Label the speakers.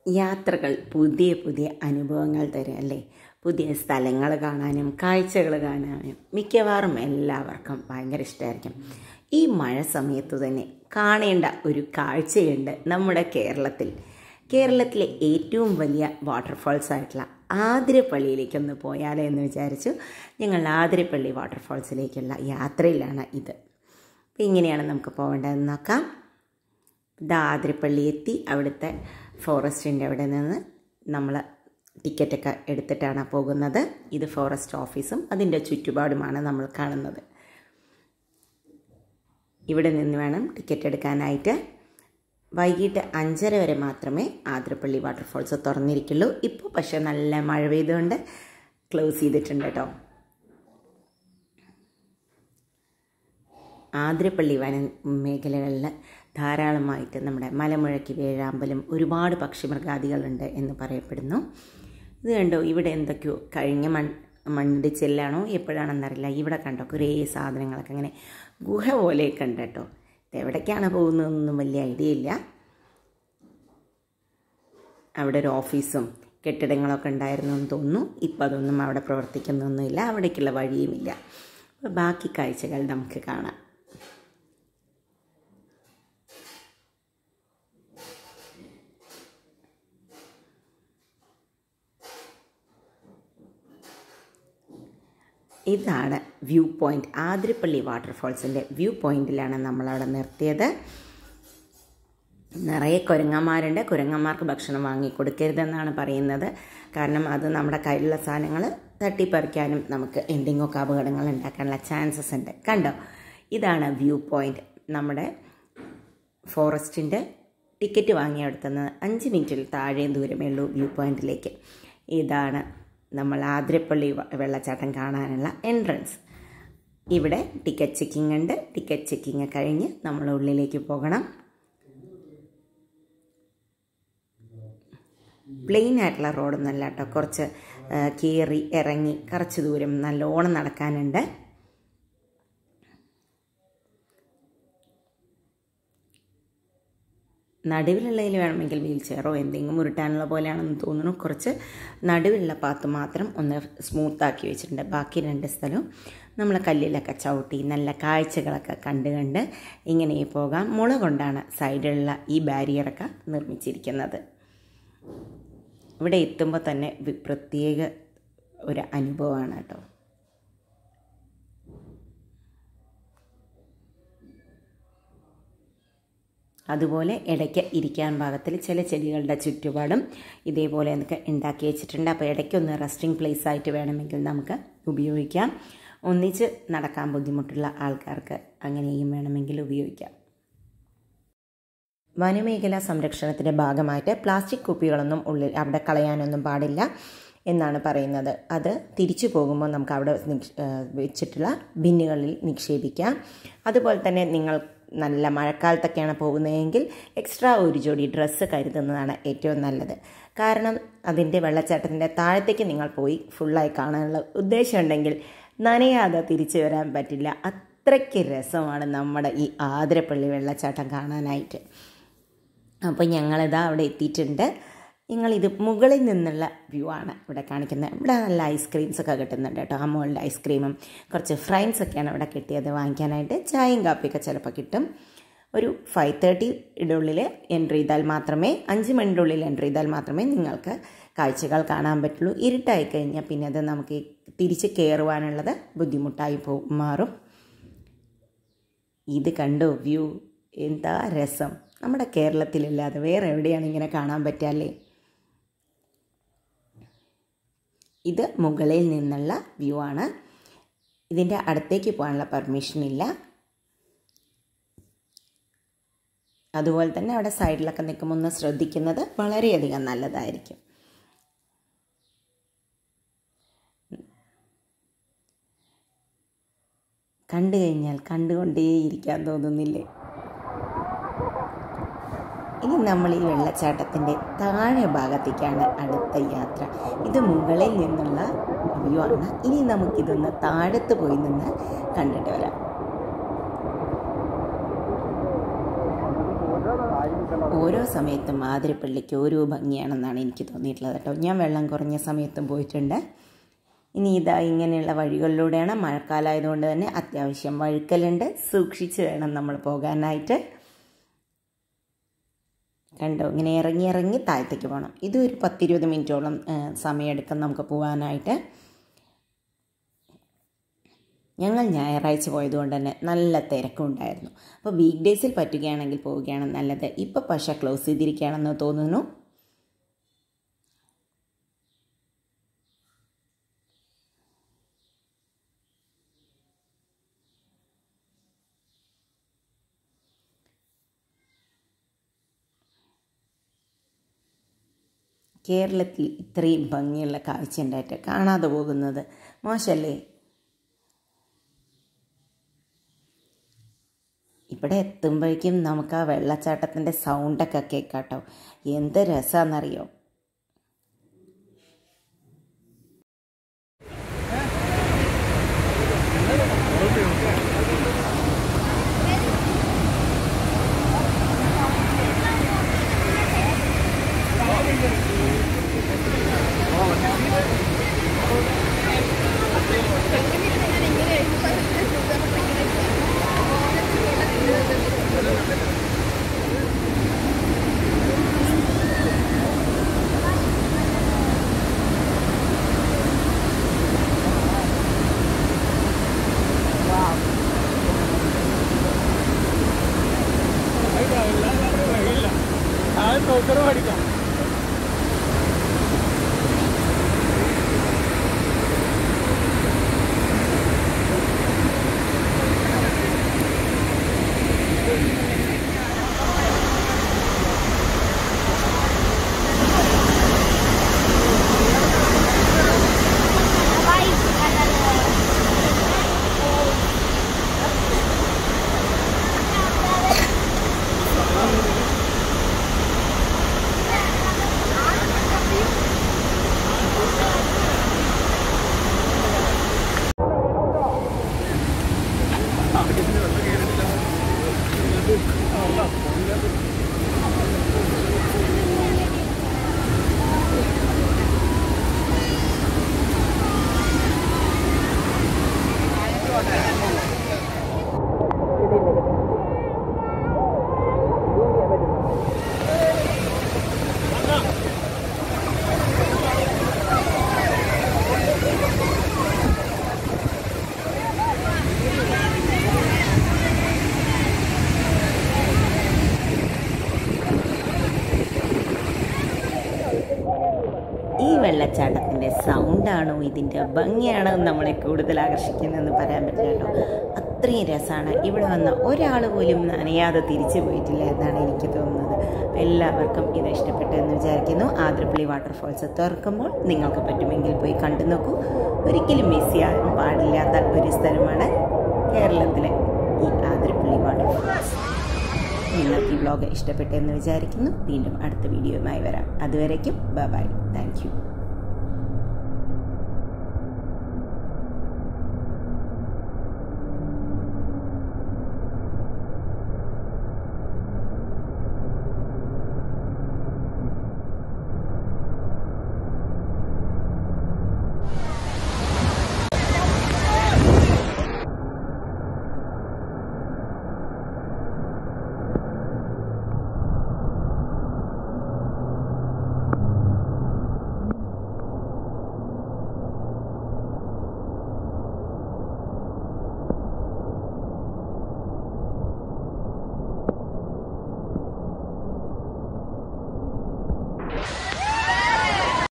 Speaker 1: യാത്രകൾ പുതിയ പുതിയ അനുഭവങ്ങൾ തരും അല്ലേ പുതിയ സ്ഥലങ്ങൾ കാണാനും കാഴ്ചകൾ കാണാനും മിക്കവാറും എല്ലാവർക്കും ഭയങ്കര ഇഷ്ടമായിരിക്കും ഈ മഴ സമയത്ത് തന്നെ കാണേണ്ട ഒരു കാഴ്ചയുണ്ട് നമ്മുടെ കേരളത്തിൽ കേരളത്തിലെ ഏറ്റവും വലിയ വാട്ടർഫാൾസ് ആയിട്ടുള്ള ആതിരപ്പള്ളിയിലേക്കൊന്ന് പോയാലോ എന്ന് വിചാരിച്ചു ഞങ്ങൾ ആതിരപ്പള്ളി വാട്ടർഫാൾസിലേക്കുള്ള യാത്രയിലാണ് ഇത് അപ്പോൾ ഇങ്ങനെയാണ് നമുക്ക് പോകേണ്ടതെന്ന് നോക്കാം ഇതാ ആതിരപ്പള്ളി എത്തി അവിടുത്തെ ഫോറസ്റ്റിൻ്റെ അവിടെ നിന്ന് നമ്മൾ ടിക്കറ്റൊക്കെ എടുത്തിട്ടാണ് പോകുന്നത് ഇത് ഫോറസ്റ്റ് ഓഫീസും അതിൻ്റെ ചുറ്റുപാടുമാണ് നമ്മൾ കാണുന്നത് ഇവിടെ നിന്ന് വേണം ടിക്കറ്റ് എടുക്കാനായിട്ട് വൈകിട്ട് അഞ്ചര വരെ മാത്രമേ ആതിരപ്പള്ളി വാട്ടർഫോൾസ് തുറന്നിരിക്കുള്ളൂ ഇപ്പോൾ പക്ഷേ നല്ല മഴ പെയ്തുകൊണ്ട് ക്ലോസ് ചെയ്തിട്ടുണ്ട് കേട്ടോ ആതിരപ്പള്ളി വന മേഖലകളിൽ ധാരാളമായിട്ട് നമ്മുടെ മലമുഴക്കി വേഴാമ്പലും ഒരുപാട് പക്ഷിമൃഗാദികളുണ്ട് എന്ന് പറയപ്പെടുന്നു ഇത് കണ്ടോ ഇവിടെ എന്തൊക്കെയോ കഴിഞ്ഞ മൺ മണ്ണിടിച്ചിലാണോ എപ്പോഴാണെന്നറിയില്ല ഇവിടെ കണ്ടോ കുറേ സാധനങ്ങളൊക്കെ അങ്ങനെ ഗുഹ പോലെയൊക്കെ ഉണ്ട് കേട്ടോ എവിടേക്കാണ് പോകുന്നതെന്നൊന്നും വലിയ ഐഡിയ ഇല്ല അവിടെ ഒരു ഓഫീസും കെട്ടിടങ്ങളൊക്കെ ഉണ്ടായിരുന്നു എന്ന് തോന്നുന്നു ഇപ്പം അതൊന്നും അവിടെ പ്രവർത്തിക്കുന്നൊന്നുമില്ല അവിടേക്കുള്ള വഴിയുമില്ല അപ്പോൾ ബാക്കി കാഴ്ചകൾ നമുക്ക് കാണാം ഇതാണ് വ്യൂ പോയിൻ്റ് ആതിരപ്പള്ളി വാട്ടർഫോൾസിൻ്റെ വ്യൂ പോയിന്റിലാണ് നമ്മളവിടെ നിർത്തിയത് നിറയെ കുരങ്ങന്മാരുണ്ട് കുരങ്ങന്മാർക്ക് ഭക്ഷണം വാങ്ങി കൊടുക്കരുതെന്നാണ് പറയുന്നത് കാരണം അത് നമ്മുടെ കയ്യിലുള്ള സാധനങ്ങൾ തട്ടിപ്പറിക്കാനും നമുക്ക് എന്തെങ്കിലുമൊക്കെ അപകടങ്ങൾ ഉണ്ടാക്കാനുള്ള ചാൻസസ് ഉണ്ട് കണ്ടോ ഇതാണ് വ്യൂ പോയിന്റ് നമ്മുടെ ഫോറസ്റ്റിൻ്റെ ടിക്കറ്റ് വാങ്ങിയെടുത്തുനിന്ന് അഞ്ച് മിനിറ്റിൽ താഴെ ദൂരമേ ഉള്ളൂ വ്യൂ പോയിന്റിലേക്ക് ഇതാണ് നമ്മൾ ആതിരപ്പള്ളി വെള്ളച്ചാട്ടം കാണാനുള്ള എൻട്രൻസ് ഇവിടെ ടിക്കറ്റ് ചെക്കിംഗ് ഉണ്ട് ടിക്കറ്റ് ചെക്കിങ് കഴിഞ്ഞ് നമ്മൾ ഉള്ളിലേക്ക് പോകണം പ്ലെയിൻ ആയിട്ടുള്ള റോഡൊന്നല്ല കേട്ടോ കുറച്ച് കയറി ഇറങ്ങി കുറച്ച് ദൂരം നല്ലോണം നടക്കാനുണ്ട് നടുവിലുള്ളതിൽ വേണമെങ്കിൽ വീൽ ചെയറോ എന്തെങ്കിലും ഉരുട്ടാനുള്ള പോലെയാണെന്ന് തോന്നുന്നു കുറച്ച് നടുവിലുള്ള പാത്ത് മാത്രം ഒന്ന് സ്മൂത്താക്കി വെച്ചിട്ടുണ്ട് ബാക്കി രണ്ട് സ്ഥലവും നമ്മൾ കല്ലിലൊക്കെ ചവിട്ടി നല്ല കാഴ്ചകളൊക്കെ കണ്ട് കണ്ട് ഇങ്ങനെ പോകാം മുള കൊണ്ടാണ് സൈഡിലുള്ള ഈ ബാരിയറൊക്കെ നിർമ്മിച്ചിരിക്കുന്നത് ഇവിടെ എത്തുമ്പോൾ തന്നെ പ്രത്യേക ഒരു അനുഭവമാണ് കേട്ടോ അതുപോലെ ഇടയ്ക്ക് ഇരിക്കാൻ പാകത്തിൽ ചില ചെടികളുടെ ചുറ്റുപാടും ഇതേപോലെ എന്നൊക്കെ ഉണ്ടാക്കി വെച്ചിട്ടുണ്ട് അപ്പോൾ ഇടയ്ക്കൊന്ന് റെസ്റ്റിംഗ് പ്ലേസ് ആയിട്ട് വേണമെങ്കിൽ നമുക്ക് ഉപയോഗിക്കാം ഒന്നിച്ച് നടക്കാൻ ബുദ്ധിമുട്ടുള്ള ആൾക്കാർക്ക് അങ്ങനെയും വേണമെങ്കിൽ ഉപയോഗിക്കാം വനമേഖല സംരക്ഷണത്തിൻ്റെ ഭാഗമായിട്ട് പ്ലാസ്റ്റിക് കുപ്പികളൊന്നും ഉള്ളിൽ അവിടെ കളയാനൊന്നും പാടില്ല എന്നാണ് പറയുന്നത് അത് തിരിച്ചു പോകുമ്പോൾ നമുക്ക് അവിടെ വെച്ചിട്ടുള്ള ബിന്നുകളിൽ നിക്ഷേപിക്കാം അതുപോലെ തന്നെ നിങ്ങൾ നല്ല മഴക്കാലത്തൊക്കെയാണ് പോകുന്നതെങ്കിൽ എക്സ്ട്രാ ഒരു ജോഡി ഡ്രസ്സ് കരുതുന്നതാണ് ഏറ്റവും നല്ലത് കാരണം അതിൻ്റെ വെള്ളച്ചാട്ടത്തിൻ്റെ താഴത്തേക്ക് നിങ്ങൾ പോയി ഫുള്ളായി കാണാനുള്ള ഉദ്ദേശമുണ്ടെങ്കിൽ നനയാതെ തിരിച്ചു വരാൻ പറ്റില്ല അത്രയ്ക്ക് രസമാണ് നമ്മുടെ ഈ ആതിരപ്പള്ളി വെള്ളച്ചാട്ടം കാണാനായിട്ട് അപ്പോൾ ഞങ്ങളിതാ അവിടെ എത്തിയിട്ടുണ്ട് ഞങ്ങളിത് മുകളിൽ നിന്നുള്ള വ്യൂ ആണ് ഇവിടെ കാണിക്കുന്നത് ഇവിടെ നല്ല ഐസ്ക്രീംസ് ഒക്കെ കിട്ടുന്നുണ്ട് കേട്ടോ അമോളിൻ്റെ ഐസ്ക്രീമും കുറച്ച് ഫ്രൈൻസ് ഒക്കെയാണ് ഇവിടെ കിട്ടിയത് വാങ്ങിക്കാനായിട്ട് ചായയും കാപ്പിയൊക്കെ ചിലപ്പോൾ കിട്ടും ഒരു ഫൈവ് തേർട്ടിയുടെ ഉള്ളിൽ എൻട്രി ചെയ്താൽ മാത്രമേ അഞ്ച് മണിൻ്റെ ഉള്ളിൽ എൻട്രി ചെയ്താൽ മാത്രമേ നിങ്ങൾക്ക് കാഴ്ചകൾ കാണാൻ പറ്റുള്ളൂ ഇരുട്ടായി കഴിഞ്ഞാൽ പിന്നെ അത് നമുക്ക് തിരിച്ച് കയറുവാനുള്ളത് ബുദ്ധിമുട്ടായി പോ മാറും ഇത് കണ്ടോ വ്യൂ എന്താ രസം നമ്മുടെ കേരളത്തിലില്ലാതെ വേറെ എവിടെയാണ് ഇങ്ങനെ കാണാൻ പറ്റാല്ലേ ഇത് മുകളിൽ നിന്നുള്ള വ്യൂ ആണ് ഇതിൻ്റെ അടുത്തേക്ക് പോകാനുള്ള പെർമിഷൻ ഇല്ല അതുപോലെ തന്നെ അവിടെ സൈഡിലൊക്കെ നിൽക്കുമ്പോൾ ഒന്ന് ശ്രദ്ധിക്കുന്നത് വളരെയധികം നല്ലതായിരിക്കും കണ്ടു കഴിഞ്ഞാൽ കണ്ടുകൊണ്ടേയിരിക്കാൻ തോന്നുന്നില്ലേ ഇനി നമ്മൾ ഈ വെള്ളച്ചാട്ടത്തിൻ്റെ താഴെ ഭാഗത്തേക്കാണ് അടുത്ത യാത്ര ഇത് മുകളിൽ നിന്നുള്ള വ്യൂ ആണ് ഇനി നമുക്കിതൊന്ന് താഴത്ത് പോയി നിന്ന് കണ്ടിട്ട് വരാം ഓരോ സമയത്തും ആതിരപ്പള്ളിക്ക് ഓരോ ഭംഗിയാണെന്നാണ് എനിക്ക് തോന്നിയിട്ടുള്ളത് കേട്ടോ ഞാൻ വെള്ളം കുറഞ്ഞ സമയത്തും പോയിട്ടുണ്ട് ഇനി ഇതാ ഇങ്ങനെയുള്ള വഴികളിലൂടെയാണ് മഴക്കാലമായതുകൊണ്ട് തന്നെ അത്യാവശ്യം വഴുക്കലുണ്ട് സൂക്ഷിച്ച് വേണം നമ്മൾ പോകാനായിട്ട് കണ്ടോ ഇങ്ങനെ ഇറങ്ങി ഇറങ്ങി താഴത്തേക്ക് പോകണം ഇത് ഒരു പത്തിരുപത് മിനിറ്റോളം സമയമെടുക്കും നമുക്ക് പോകാനായിട്ട് ഞങ്ങൾ ഞായറാഴ്ച പോയതുകൊണ്ട് തന്നെ നല്ല തിരക്കുണ്ടായിരുന്നു അപ്പോൾ വീക്ക് ഡേയ്സിൽ പറ്റുകയാണെങ്കിൽ പോവുകയാണ് നല്ലത് ഇപ്പോൾ പക്ഷേ ക്ലോസ് ചെയ്തിരിക്കുകയാണെന്ന് തോന്നുന്നു കേരളത്തിൽ ഇത്രയും ഭംഗിയുള്ള കാഴ്ച ഉണ്ടായിട്ട് കാണാതെ പോകുന്നത് മോശമല്ലേ ഇവിടെ എത്തുമ്പോഴേക്കും നമുക്ക് ആ വെള്ളച്ചാട്ടത്തിൻ്റെ സൗണ്ടൊക്കെ കേൾക്കാട്ടോ എന്ത് രസമാണെന്നറിയോ ഈ വെള്ളച്ചാട്ടത്തിൻ്റെ സൗണ്ടാണോ ഇതിൻ്റെ ഭംഗിയാണോ നമ്മളെ കൂടുതൽ ആകർഷിക്കുന്നതെന്ന് പറയാൻ പറ്റില്ല കേട്ടോ അത്രയും രസമാണ് ഇവിടെ വന്ന ഒരാൾ പോലും നനയാതെ തിരിച്ചു പോയിട്ടില്ല എന്നാണ് എനിക്ക് തോന്നുന്നത് എല്ലാവർക്കും ഇത് ഇഷ്ടപ്പെട്ടു എന്ന് വിചാരിക്കുന്നു ആതിരപ്പള്ളി വാട്ടർഫോൾസ് തുറക്കുമ്പോൾ നിങ്ങൾക്ക് പറ്റുമെങ്കിൽ പോയി കണ്ടു നോക്കൂ ഒരിക്കലും മിസ് ചെയ്യാൻ പാടില്ലാത്ത ഒരു സ്ഥലമാണ് കേരളത്തിലെ ഈ ആതിരപ്പള്ളി വാട്ടർഫോൾസ് നിങ്ങൾക്ക് ഈ വ്ലോഗ് ഇഷ്ടപ്പെട്ടെന്ന് വിചാരിക്കുന്നു വീണ്ടും അടുത്ത വീഡിയോയുമായി വരാം അതുവരേക്കും ബൈ ബൈ താങ്ക് യു